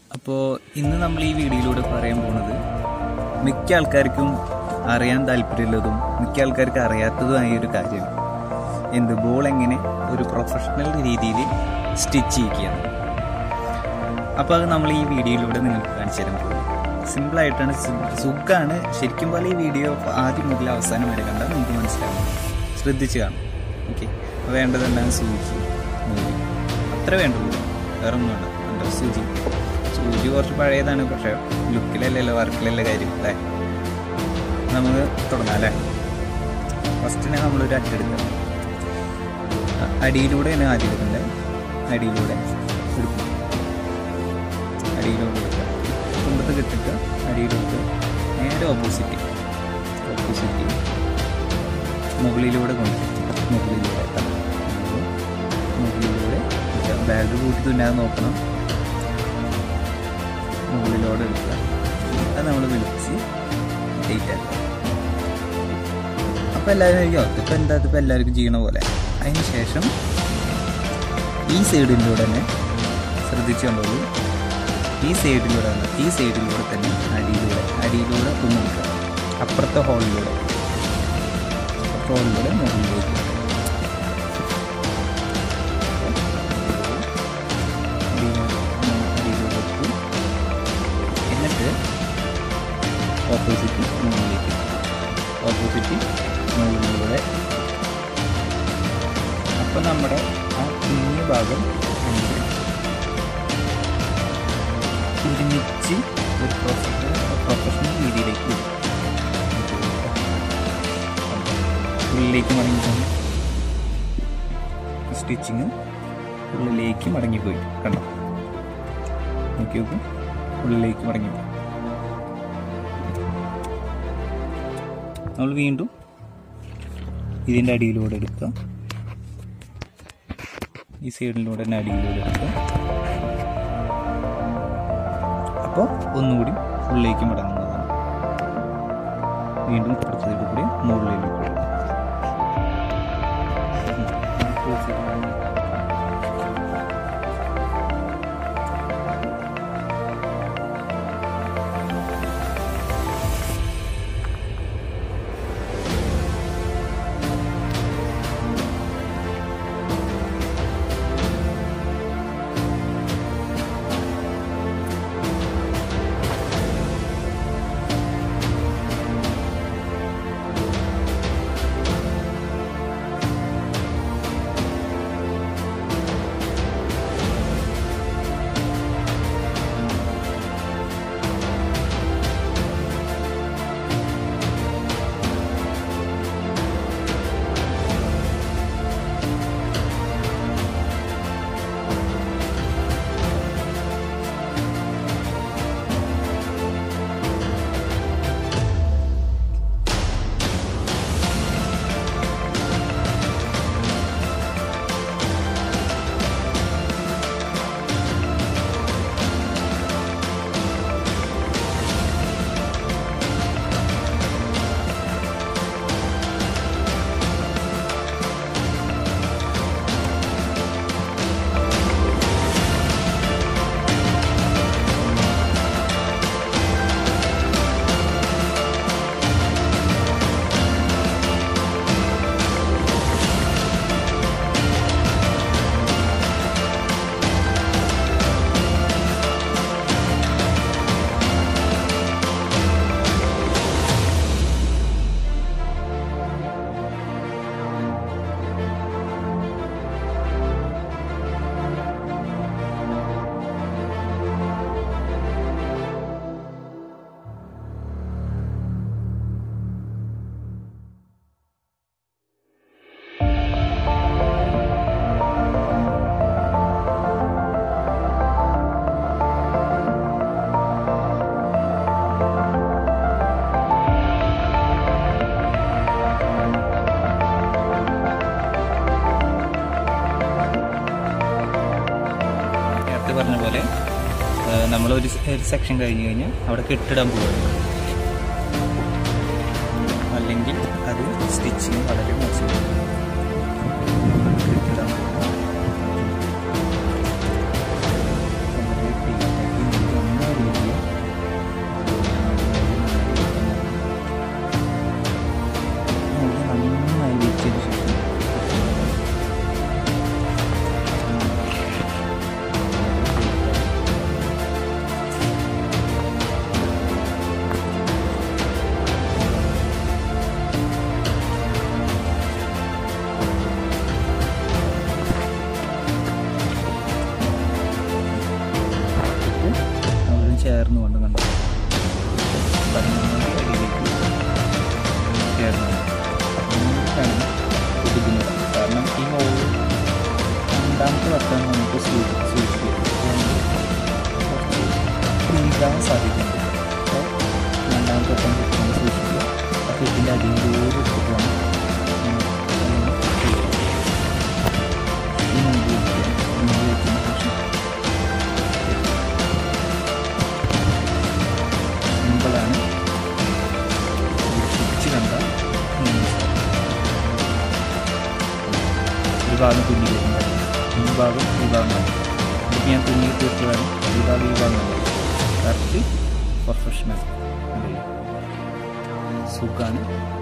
അപ്പോൾ ഇന്ന് നമ്മൾ ഈ വീഡിയോയിലൂടെ പറയാൻ പോകുന്നത് മിക്ക ആൾക്കാർക്കും അറിയാൻ താല്പര്യമുള്ളതും മിക്ക ആൾക്കാർക്ക് അറിയാത്തതുമായ ഒരു കാര്യമാണ് എന്ത് ബോൾ എങ്ങനെ ഒരു പ്രൊഫഷണൽ രീതിയിൽ സ്റ്റിച്ച് ചെയ്യിക്കുകയാണ് അപ്പോൾ അത് നമ്മൾ ഈ വീഡിയോയിലൂടെ നിങ്ങൾക്ക് കാണിച്ചു തരാൻ പോകും സിമ്പിളായിട്ടാണ് സുഖമാണ് ശരിക്കും പോലെ ഈ വീഡിയോ ആദ്യം മുതൽ അവസാനം വരെ കണ്ടാൽ നിങ്ങൾക്ക് മനസ്സിലാവും ശ്രദ്ധിച്ച് കാണും ഓക്കെ വേണ്ടത് എന്താണ് സൂചി നൂല് അത്ര വേണ്ടുള്ളൂ വേറെ ഒന്നും വേണ്ട എന്താ സൂചി സൂചി കുറച്ച് പഴയതാണ് പക്ഷേ ലുക്കിലല്ലല്ലോ വർക്കിലല്ല കാര്യം അല്ലേ നമുക്ക് തുടങ്ങാം അല്ലേ ഫസ്റ്റിനെ നമ്മളൊരു അറ്റെടുക്കുക അടിയിലൂടെ തന്നെ ആദ്യം എടുക്കണ്ടേ അടിയിലൂടെ എടുക്കും അടിയിലൂടെ എടുക്കുക തുമ്പത്ത് കിട്ടിട്ട് അടിയിലെടുത്ത് നേരെ ഓപ്പോസിറ്റ് ഓപ്പോസിറ്റ് മുകളിലൂടെ കൊണ്ടുവരും മുകളിലൂടെ ട്ടോ. മുകളിലൂടെ ബാഗ് കൂട്ടി തുന്നാതെ നോക്കണം മുകളിലൂടെ എടുക്കുക അത് നമ്മൾ വിളിച്ച് ഡേറ്റ് ആക്കുക അപ്പോൾ എല്ലാവരും കഴിക്കും ഇതിപ്പോൾ എന്താ ഇതിപ്പോൾ എല്ലാവർക്കും ചെയ്യണ പോലെ അതിന് ശേഷം ഈ സൈഡിലൂടെ തന്നെ ശ്രദ്ധിച്ചു കണ്ടോളൂ ഈ സൈഡിലൂടെ തന്നെ ഈ സൈഡിലൂടെ തന്നെ അടിയിലൂടെ അടിയിലൂടെ തുന്നിക്കുക അപ്പുറത്തെ ഹോളിലൂടെ അപ്പുറത്തെ ഹോളിലൂടെ മുകളിലേക്ക് അടിയിലൂടെ അടിയിലൂടെ ഇട്ടു. എന്നിട്ട് ഓപ്പോസിറ്റ് മുകളിലേക്ക് ഓപ്പോസിറ്റ് മുകളിലൂടെ അപ്പം നമ്മുടെ ആ കുഞ്ഞു ഭാഗം അങ്ങനെ ഒരുമിച്ച് ഒരു പ്രൊഫഷണൽ പ്രൊഫഷണൽ രീതിയിലേക്ക് വരും. ഉള്ളിലേക്ക് മടങ്ങിപ്പോയി സ്റ്റിച്ചിങ് ഉള്ളിലേക്ക് മടങ്ങിപ്പോയി കണ്ടോ നോക്കി നോക്കൂ ഉള്ളിലേക്ക് മടങ്ങിപ്പോയി നമ്മൾ വീണ്ടും ഇതിൻ്റെ അടിയിലൂടെ എടുക്കുക ഈ സൈഡിലൂടെ തന്നെ അടിയിലൂടെ എടുക്കുക അപ്പോൾ ഒന്നുകൂടി ഉള്ളിലേക്ക് മടങ്ങുന്നതാണ് വീണ്ടും അടുത്തതിൽ കൂടി മുകളിലേക്ക് കൂടി നേരത്തെ പറഞ്ഞ പോലെ നമ്മൾ ഒരു സെക്ഷൻ കഴിഞ്ഞ് കഴിഞ്ഞാൽ അവിടെ കെട്ടിടാൻ പോകുന്നു അല്ലെങ്കിൽ അത് സ്റ്റിച്ചിങ് വളരെ മോശമാണ് കെട്ടിടാൻ പോകുക. വളരെ clean ആക്കി ചേർന്നുകൊണ്ട് കണ്ടു പരമാവധി അടിയിലേക്ക് ചേർന്നു അങ്ങനെയാണ് ബുദ്ധിമുട്ട് കാരണം ഈ ഹോള് രണ്ടാമത്തെ വട്ടം നമുക്ക് സൂക്ഷിക്കുക കുറച്ച് ഫ്രീതാൻ സാധിക്കുന്നുണ്ട് അപ്പോൾ രണ്ടാമത്തെ വട്ടം നമ്മൾ സൂക്ഷിക്കുക അപ്പോൾ ഇതിൻ്റെ അടിയിലൂടെ എടുത്തിട്ട് വേണം നമ്മൾ അല്ലെങ്കിൽ ചെയ്യാൻ. ഈ മുമ്പ് വയ്ക്കുക മുമ്പ് വയ്ക്കുന്ന ശേഷം സിമ്പിളാണ് സ്വിച്ച് കണ്ട ഒരു ഭാഗം തുന്നി വരുന്നത് ഈ ഭാഗം ഈ ഭാഗം കണ്ടു ഇതിപ്പോൾ ഞാൻ തുന്നി തീർത്തതാണ് ഈ ഭാഗം ഈ ഭാഗം കണ്ടു കറക്റ്റ് പ്രൊഫഷണൽ കണ്ടില്ലേ സുഖാണ്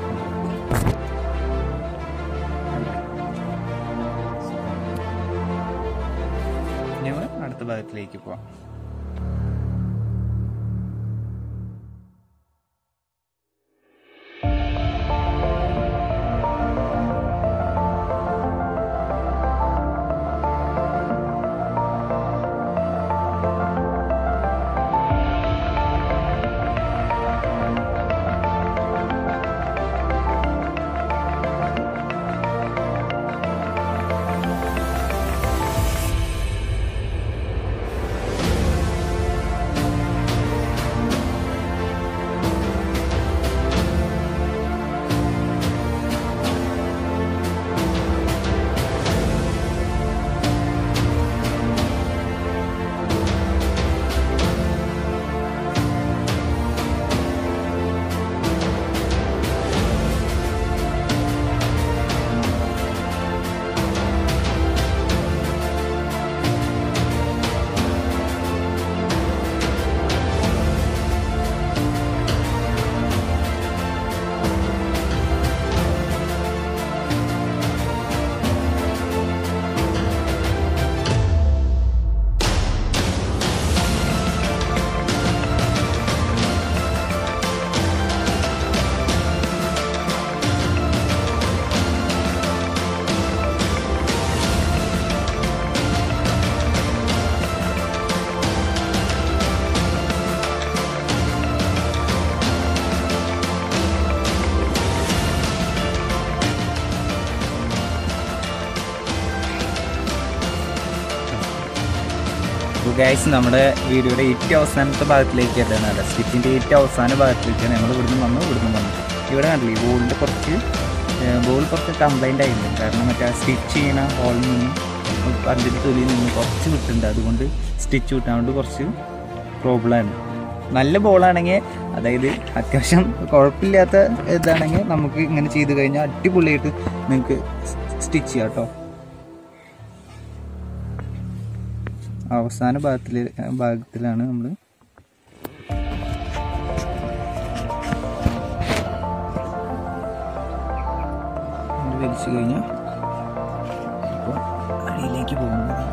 ഞങ്ങൾ അടുത്ത ഭാഗത്തിലേക്ക് പോവാം ഗൈസ് നമ്മുടെ വീഡിയോയുടെ ഏറ്റവും അവസാനത്തെ ഭാഗത്തിലേക്ക് എത്താണ് അല്ല സ്റ്റിച്ചിൻ്റെ ഏറ്റവും അവസാന ഭാഗത്തിലേക്കാണ് ഞങ്ങൾ ഇവിടുന്ന് വന്നു ഇവിടുന്ന് വന്നു ഇവിടെ കണ്ടില്ലേ ബോളിൻ്റെ കുറച്ച് ബോൾ കുറച്ച് കംപ്ലൈൻ്റ് ആയിരുന്നു കാരണം മറ്റേ സ്റ്റിച്ച് ചെയ്യണ ഹോളിൽ നിന്നും അതിൻ്റെ തൊലിയിൽ നിന്ന് കുറച്ച് വിട്ടുണ്ട് അതുകൊണ്ട് സ്റ്റിച്ച് കിട്ടാണ്ട് കുറച്ച് പ്രോബ്ലമാണ് നല്ല ബോളാണെങ്കിൽ അതായത് അത്യാവശ്യം കുഴപ്പമില്ലാത്ത ഇതാണെങ്കിൽ നമുക്ക് ഇങ്ങനെ ചെയ്ത് കഴിഞ്ഞാൽ അടിപൊളിയായിട്ട് നിങ്ങൾക്ക് സ്റ്റിച്ച് ചെയ്യാം കേട്ടോ അവസാന ഭാഗത്തിൽ ഭാഗത്തിലാണ് നമ്മൾ വലിച്ചു കഴിഞ്ഞാൽ ഇപ്പോൾ അടിയിലേക്ക് പോകുന്നത്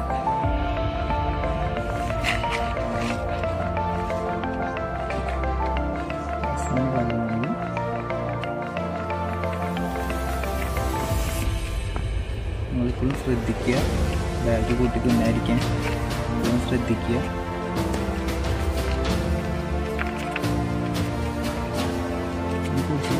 അവസാന ഭാഗമാണ് നമ്മളിപ്പോഴും ശ്രദ്ധിക്കുക ബാഗ് കൂട്ടി തുന്നായിരിക്കാൻ എപ്പോഴും ശ്രദ്ധിക്കുക ഇത് കുറച്ച്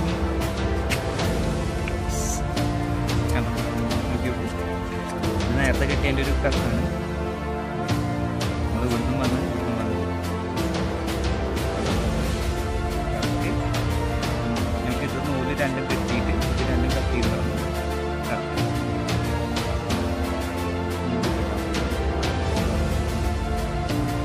കണ്ടോ? നോക്കിയേ. ഇത് നേരത്തെ കെട്ടിയതിൻ്റെ ഒരു കഷ്ടാണ് നമ്മൾ ഇവിടുന്ന് വന്ന് ഇവിടുന്ന് വന്ന് കറക്റ്റ് നമുക്ക് ഇത് നൂല് രണ്ടും കെട്ടിയിട്ട് ഇത് രണ്ടും കട്ട് ചെയ്ത് കളഞ്ഞു കറക്റ്റ് നൂല് കെട്ടാം.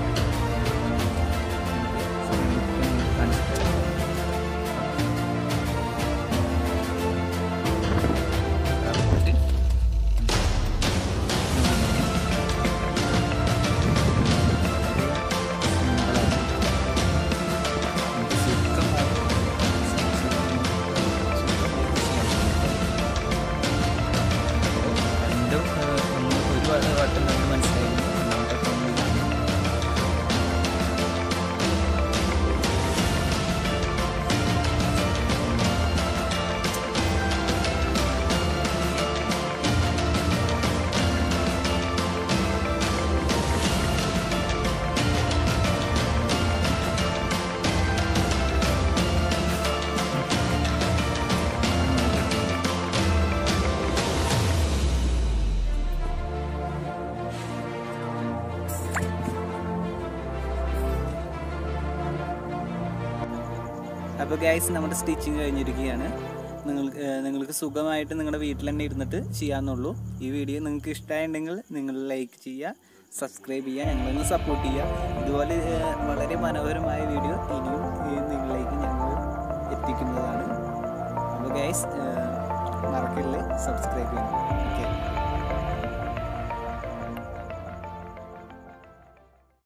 അപ്പോൾ ഗൈസ് നമ്മുടെ സ്റ്റിച്ചിങ് കഴിഞ്ഞിരിക്കുകയാണ് നിങ്ങൾക്ക് ഏഹ് നിങ്ങൾക്ക് സുഖമായിട്ട് നിങ്ങളുടെ വീട്ടിൽ തന്നെ ഇരുന്നിട്ട് ചെയ്യാമെന്നുള്ളൂ ഈ വീഡിയോ നിങ്ങൾക്ക് ഇഷ്ടമായിട്ടുണ്ടെങ്കിൽ നിങ്ങൾ ലൈക്ക് ചെയ്യുക സബ്സ്ക്രൈബ് ചെയ്യുക ഞങ്ങളൊന്ന് സപ്പോർട്ട് ചെയ്യുക ഇതുപോലെ ഏഹ് വളരെ മനോഹരമായ വീഡിയോ ഇനിയും ഏഹ് നിങ്ങളിലേക്ക് ഞങ്ങൾ എത്തിക്കുന്നതാണ് അപ്പോൾ ഗൈസ് മറക്കല്ലേ സബ്സ്ക്രൈബ് ചെയ്യണം ഓക്കെ